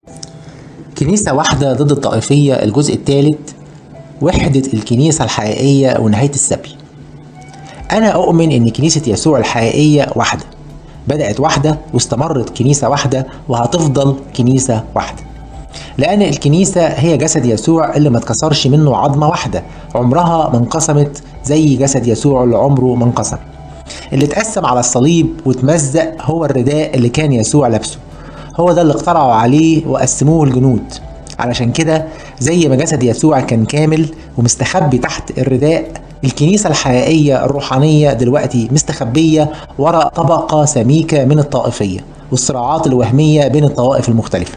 كنيسة واحدة ضد الطائفية الجزء الثالث وحدة الكنيسة الحقيقية ونهاية السبي أنا أؤمن إن كنيسة يسوع الحقيقية واحدة بدأت واحدة واستمرت كنيسة واحدة وهتفضل كنيسة واحدة لأن الكنيسة هي جسد يسوع اللي ما اتكسرش منه عظمة واحدة عمرها ما انقسمت زي جسد يسوع اللي عمره ما انقسم اللي اتقسم على الصليب واتمزق هو الرداء اللي كان يسوع لابسه هو ده اللي اقترعوا عليه وقسموه الجنود علشان كده زي ما جسد يسوع كان كامل ومستخبي تحت الرداء الكنيسة الحقيقية الروحانية دلوقتي مستخبية وراء طبقة سميكة من الطائفية والصراعات الوهمية بين الطوائف المختلفة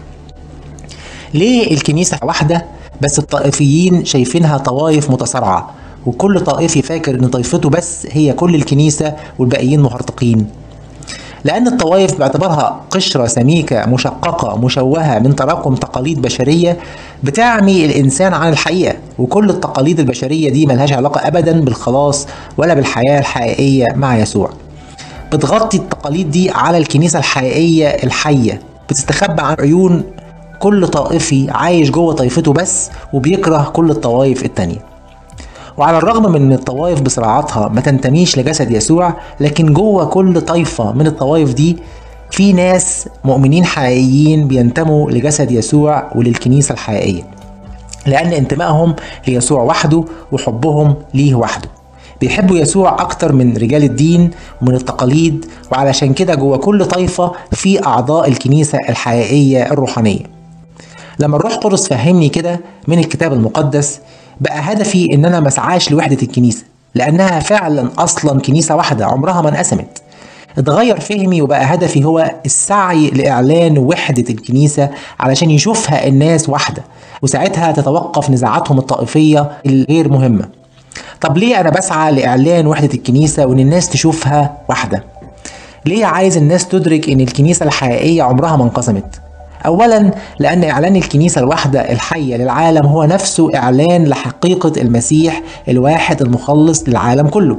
ليه الكنيسة واحدة بس الطائفيين شايفينها طوائف متصارعة وكل طائفي فاكر ان طائفته بس هي كل الكنيسة والباقيين مهرطقين لأن الطوائف باعتبارها قشرة سميكة مشققة مشوهة من تراكم تقاليد بشرية بتعمي الإنسان عن الحقيقة وكل التقاليد البشرية دي ملهاش علاقة أبدا بالخلاص ولا بالحياة الحقيقية مع يسوع بتغطي التقاليد دي على الكنيسة الحقيقية الحية بتستخبى عن عيون كل طائفي عايش جوه طائفته بس وبيكره كل الطوائف التانية وعلى الرغم من ان الطوائف بصراعاتها ما تنتميش لجسد يسوع لكن جوه كل طائفة من الطوائف دي في ناس مؤمنين حقيقيين بينتموا لجسد يسوع وللكنيسة الحقيقية لأن انتمائهم ليسوع وحده وحبهم ليه وحده بيحبوا يسوع أكتر من رجال الدين ومن التقاليد وعلشان كده جوه كل طائفة في أعضاء الكنيسة الحقيقية الروحانية لما الروح القدس فهمني كده من الكتاب المقدس بقى هدفي ان انا مسعاش لوحدة الكنيسة لانها فعلا اصلا كنيسة واحدة عمرها ما انقسمت اتغير فهمي وبقى هدفي هو السعي لاعلان وحدة الكنيسة علشان يشوفها الناس واحدة وساعتها تتوقف نزاعاتهم الطائفية الغير مهمة طب ليه انا بسعى لاعلان وحدة الكنيسة وان الناس تشوفها واحدة ليه عايز الناس تدرك ان الكنيسة الحقيقية عمرها ما انقسمت اولا لان اعلان الكنيسه الواحده الحيه للعالم هو نفسه اعلان لحقيقه المسيح الواحد المخلص للعالم كله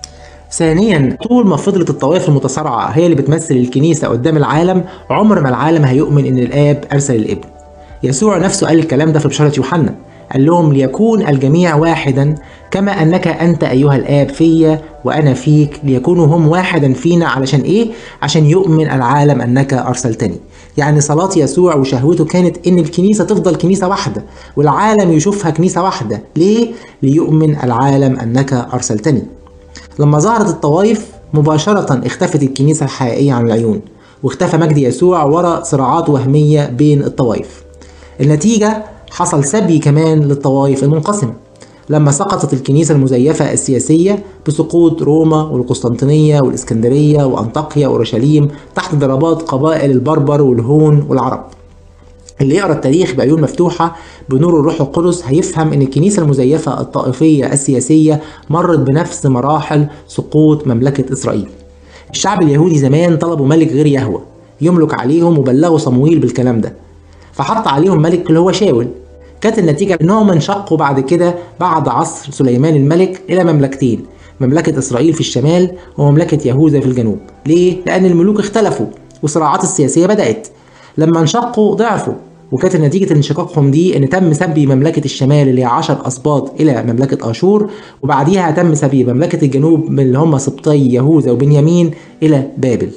ثانيا طول ما فضلت الطوائف المتصارعه هي اللي بتمثل الكنيسه قدام العالم عمر ما العالم هيؤمن ان الاب ارسل الابن يسوع نفسه قال الكلام ده في بشاره يوحنا قال لهم ليكون الجميع واحدا كما انك انت ايها الاب فيا وانا فيك ليكونوا هم واحدا فينا علشان ايه عشان يؤمن العالم انك ارسلتني يعني صلاة يسوع وشهوته كانت ان الكنيسة تفضل كنيسة واحدة والعالم يشوفها كنيسة واحدة ليه ليؤمن العالم انك ارسلتني لما ظهرت الطوائف مباشرة اختفت الكنيسة الحقيقية عن العيون واختفى مجد يسوع وراء صراعات وهمية بين الطوائف النتيجة حصل سبي كمان للطوائف المنقسمة لما سقطت الكنيسة المزيفة السياسية بسقوط روما والقسطنطينية والإسكندرية وأنطاكيا وأورشليم تحت ضربات قبائل البربر والهون والعرب اللي يقرا التاريخ بعيون مفتوحة بنور الروح القدس هيفهم ان الكنيسة المزيفة الطائفية السياسية مرت بنفس مراحل سقوط مملكة اسرائيل. الشعب اليهودي زمان طلبوا ملك غير يهوه يملك عليهم وبلغوا صمويل بالكلام ده. فحط عليهم ملك اللي هو شاول كانت النتيجة انهم انشقوا بعد كده بعد عصر سليمان الملك الى مملكتين مملكة اسرائيل في الشمال ومملكة يهوذا في الجنوب ليه؟ لان الملوك اختلفوا والصراعات السياسية بدأت لما انشقوا ضعفوا وكانت نتيجة انشقاقهم دي ان تم سبي مملكة الشمال اللي هي 10 اسباط الى مملكة اشور وبعديها تم سبي مملكة الجنوب من اللي هم سبطي يهوذا وبنيامين الى بابل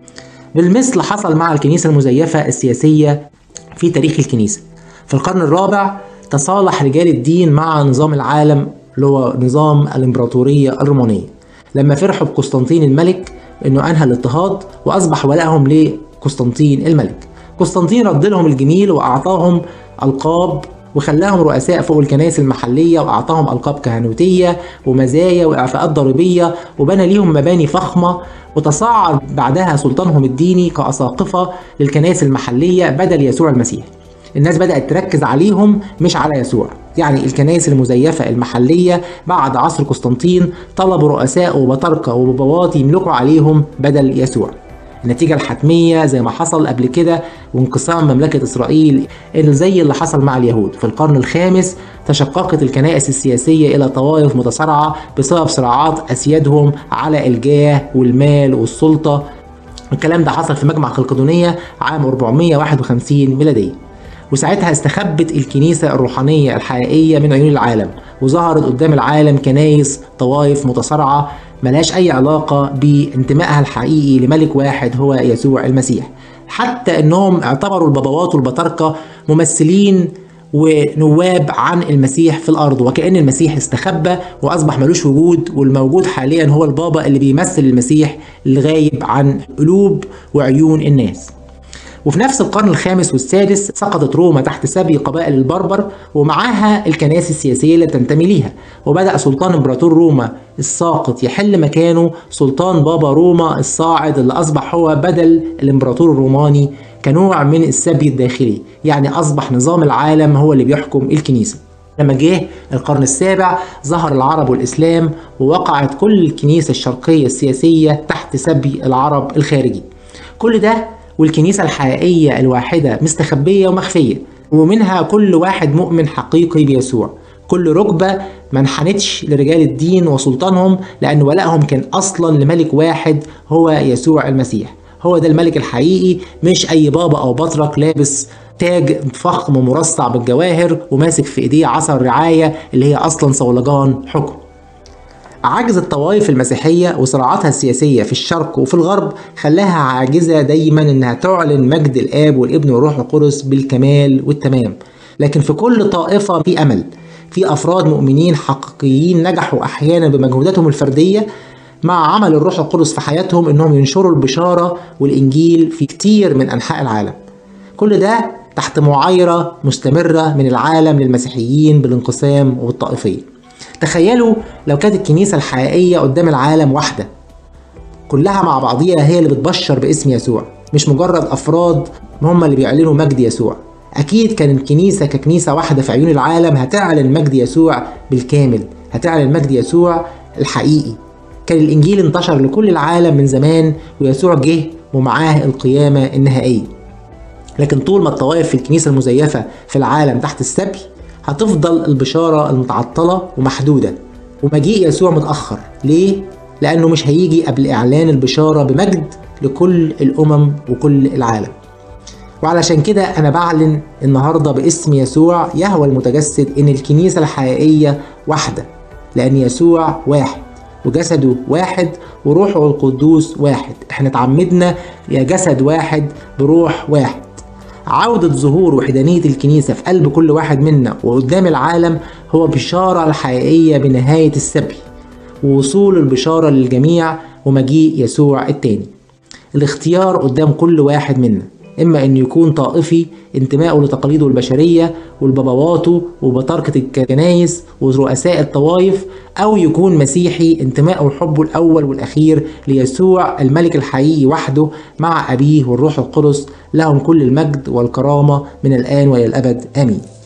بالمثل حصل مع الكنيسة المزيفة السياسية في تاريخ الكنيسة في القرن الرابع تصالح رجال الدين مع نظام العالم اللي هو نظام الامبراطورية الرومانية لما فرحوا بقسطنطين الملك انه انهى الاضطهاد واصبح ولائهم لقسطنطين الملك قسطنطين رد لهم الجميل واعطاهم القاب وخلاهم رؤساء فوق الكنائس المحليه واعطاهم القاب كهنوتيه ومزايا واعفاءات ضريبيه وبنى ليهم مباني فخمه وتصاعد بعدها سلطانهم الديني كاساقفه للكنائس المحليه بدل يسوع المسيح. الناس بدات تركز عليهم مش على يسوع يعني الكنائس المزيفه المحليه بعد عصر قسطنطين طلبوا رؤساء وبطاركه وبابوات يملكوا عليهم بدل يسوع. النتيجة الحتمية زي ما حصل قبل كده وانقسام مملكة إسرائيل اللي زي اللي حصل مع اليهود في القرن الخامس تشققت الكنائس السياسية إلى طوائف متصارعة بسبب صراعات أسيادهم على الجاه والمال والسلطة الكلام ده حصل في مجمع خلقدونية عام 451 ميلادية وساعتها استخبت الكنيسة الروحانية الحقيقية من عيون العالم وظهرت قدام العالم كنايس طوائف متصارعة ملهاش أي علاقة بانتمائها الحقيقي لملك واحد هو يسوع المسيح حتى انهم اعتبروا البابوات والبطاركة ممثلين ونواب عن المسيح في الارض وكأن المسيح استخبى واصبح ملوش وجود والموجود حاليا هو البابا اللي بيمثل المسيح الغايب عن قلوب وعيون الناس وفي نفس القرن الخامس والسادس سقطت روما تحت سبي قبائل البربر ومعاها الكنائس السياسية اللي تنتمي ليها وبدأ سلطان امبراطور روما الساقط يحل مكانه سلطان بابا روما الصاعد اللي أصبح هو بدل الامبراطور الروماني كنوع من السبي الداخلي يعني أصبح نظام العالم هو اللي بيحكم الكنيسة لما جه القرن السابع ظهر العرب والإسلام ووقعت كل الكنيسة الشرقية السياسية تحت سبي العرب الخارجي كل ده والكنيسة الحقيقية الواحدة مستخبية ومخفية ومنها كل واحد مؤمن حقيقي بيسوع كل ركبة ما انحنتش لرجال الدين وسلطانهم لأن ولائهم كان أصلا لملك واحد هو يسوع المسيح هو ده الملك الحقيقي مش أي بابا أو بطرك لابس تاج فخم مرصع بالجواهر وماسك في ايديه عصا الرعاية اللي هي أصلا صولجان حكم عجز الطوائف المسيحية وصراعاتها السياسية في الشرق وفي الغرب خلاها عاجزة دايما انها تعلن مجد الاب والابن والروح القدس بالكمال والتمام لكن في كل طائفة في امل في افراد مؤمنين حقيقيين نجحوا احيانا بمجهوداتهم الفردية مع عمل الروح القدس في حياتهم انهم ينشروا البشارة والانجيل في كتير من انحاء العالم كل ده تحت معايرة مستمرة من العالم للمسيحيين بالانقسام والطائفية تخيلوا لو كانت الكنيسة الحقيقية قدام العالم واحدة كلها مع بعضيها هي اللي بتبشر باسم يسوع مش مجرد أفراد هم اللي بيعلنوا مجد يسوع أكيد كان الكنيسة ككنيسة واحدة في عيون العالم هتعلن مجد يسوع بالكامل هتعلن مجد يسوع الحقيقي كان الإنجيل انتشر لكل العالم من زمان ويسوع جه ومعاه القيامة النهائية لكن طول ما الطوائف في الكنيسة المزيفة في العالم تحت السبي هتفضل البشارة المتعطلة ومحدودة ومجيء يسوع متأخر ليه؟ لأنه مش هيجي قبل إعلان البشارة بمجد لكل الأمم وكل العالم وعلشان كده أنا بعلن النهاردة باسم يسوع يهوى المتجسد إن الكنيسة الحقيقية واحدة لأن يسوع واحد وجسده واحد وروحه القدوس واحد احنا اتعمدنا يا جسد واحد بروح واحد عودة ظهور وحدانية الكنيسة في قلب كل واحد منا وقدام العالم هو بشارة الحقيقية بنهاية السبي ووصول البشارة للجميع ومجيء يسوع التاني الاختيار قدام كل واحد منا إما أن يكون طائفي انتمائه لتقاليده البشرية والبابواته وبطاركة الكنايس ورؤساء الطوائف أو يكون مسيحي انتمائه وحبه الأول والأخير ليسوع الملك الحقيقي وحده مع أبيه والروح القدس لهم كل المجد والكرامة من الآن وإلى الأبد آمين